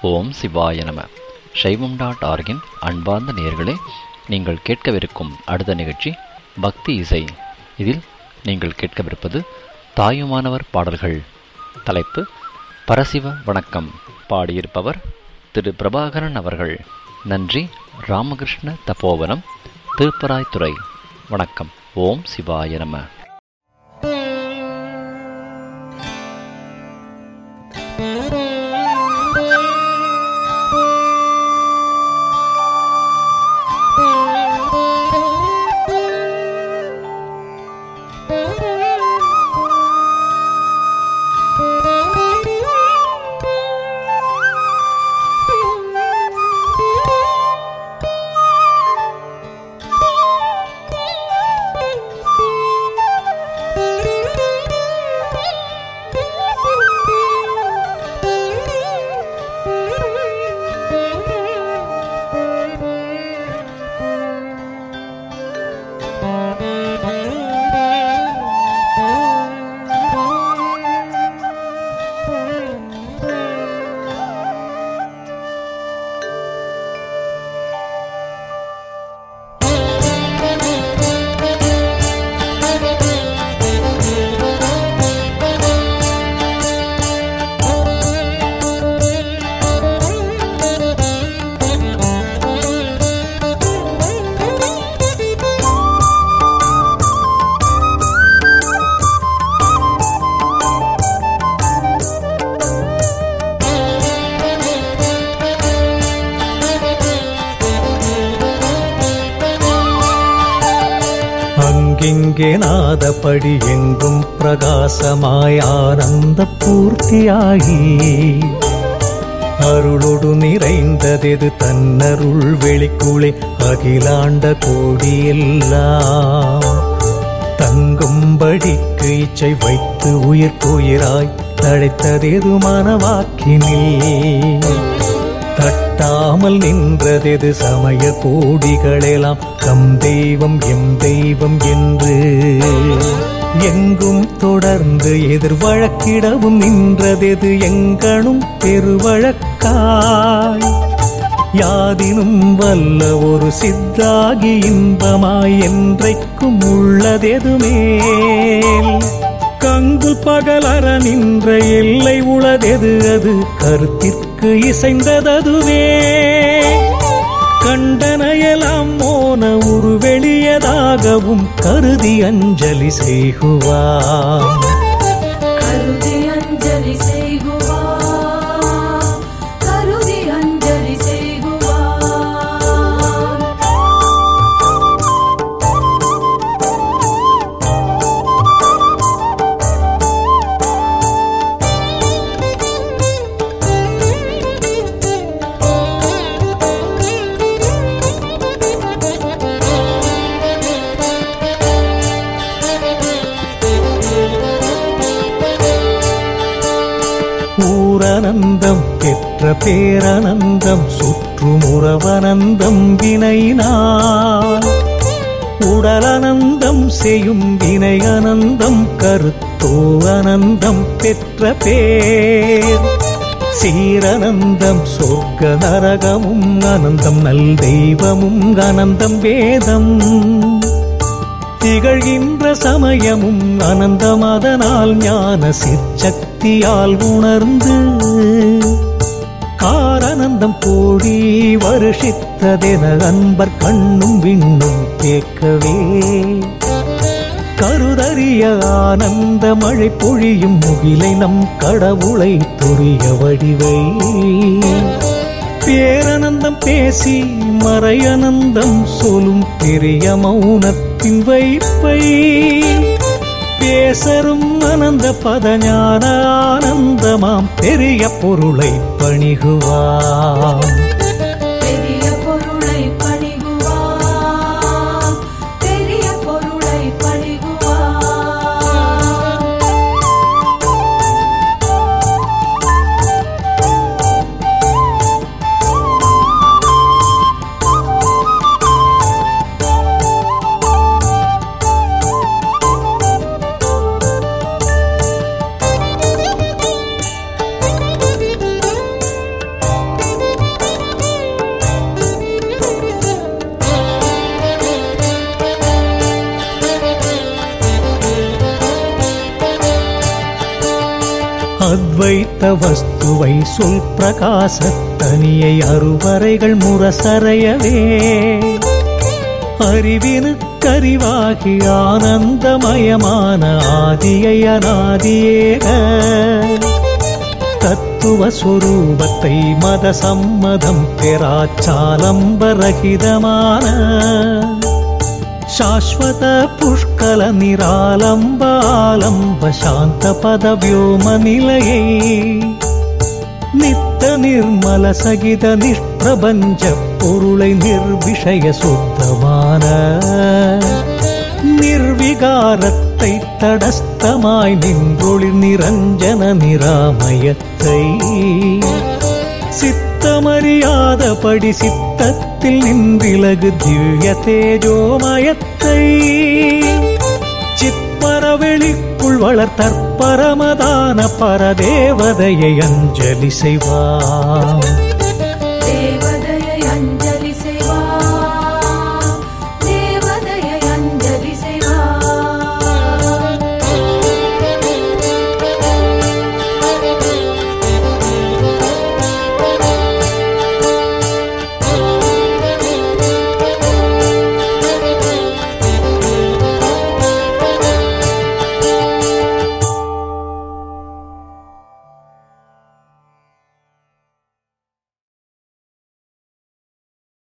ஓம் சிவாய நம சைவம் டாட் ஆர்கின் அன்பார்ந்த நேயர்களே நீங்கள் கேட்கவிருக்கும் அடுத்த நிகழ்ச்சி பக்தி இசை இதில் நீங்கள் கேட்கவிருப்பது தாயுமானவர் பாடல்கள் தலைப்பு பரசிவ வணக்கம் பாடியிருப்பவர் திரு பிரபாகரன் அவர்கள் நன்றி ராமகிருஷ்ண தபோவனம் திருப்பராய்த்துறை வணக்கம் ஓம் சிவாய நம அங்கிங்கே நாதப்படி எங்கும் பிரகாசமாய் ஆனந்த பூர்த்தியாகி அருளொடு நிறைந்ததெது தன்னருள் வெளிக்குளே அகிலாண்ட கோடியெல்லாம் தங்கும்படிக்கு இச்சை வைத்து உயிர்க்குயிராய் தழைத்ததெது மனவாக்கினில் தட்டாமல் நின்றதெது சமய கோடிகளெல்லாம் தம் தெய்வம் எம் தெய்வம் என்று எங்கும் தொடர்ந்து எதிர் வழக்கிடவும் நின்றதெது எங்கனும் பெருவழக்காய் யாதினும் வல்ல ஒரு சித்தாகி இன்பமாய் என்றைக்கும் உள்ளதெது மேல் கங்குல் பகலற நின்ற எல்லை உளதெது அது கருத்திற்கு இசைந்தததுவே கண்டனையெல்லாம் மோன உருவெளியதாகவும் கருதி அஞ்சலி செய்குவார் கருதி அஞ்சலி செய்குவா கருதி அஞ்சலி செய்குவா ஊரனந்தம் பெற்ற பேரனந்தம் சுற்றும் உறவனந்தம் வினைனால் உடலனந்தம் செய்யும் வினை அனந்தம் கருத்தோ அனந்தம் பெற்ற பேர் சீரனந்தம் சொர்க்க நரகமும் அனந்தம் நல் தெய்வமும் அனந்தம் வேதம் திகழ்கின்ற சமயமும் அனந்தமதனால் ஞான சிற்சக்தியால் உணர்ந்து காரணந்தம் கோடி வருஷித்ததென அன்பர் கண்ணும் விண்ணும் கேட்கவே கருதறிய ஆனந்த மழை பொழியும் முகிலை நம் கடவுளை துரிய வடிவை பேரனந்தம் பேசி மறையனந்தம் சொல்லும் பெரிய மௌனத்தின் வைப்பை பேசரும் அனந்த பதஞான ஆனந்தமாம் பெரிய பொருளை பணிகுவாம் பெரிய பொருளை பணிகுவா பெரிய பொருளை பணிகுவா வைத்த வஸ்துவை சொல் பிரகாசத்தனியை அருவரைகள் முரசறையவே அறிவினுக்கறிவாகி ஆனந்தமயமான ஆதியை அநாதியேக தத்துவ சொரூபத்தை மத சம்மதம் பெறாச்சாலம்பரகிதமான ಶಾಶ್ವತ ಪುಷ್ಕಲ ನಿರಾಲಂಬ ಆಲಂಬ ಶಾಂತ ಪದ ವ್ಯೋಮ ನಿಲಯೈ நித்த நிர்மல சகித நிஷ்பிரபஞ்ச பொருளை நிர்விஷய சுத்தமான நிர்விகாரத்தை தடஸ்தமாய் நின்றொளிர் நிரஞ்சன நிராமயத்தை சித்தமறியாதபடி சித்தத்தில் நின்றிலகு திவ்ய தேஜோமயத்தை சிற்பரவெளிக்குள் வளர் தற்பரமதான பரதேவதையை அஞ்சலி செய்வான்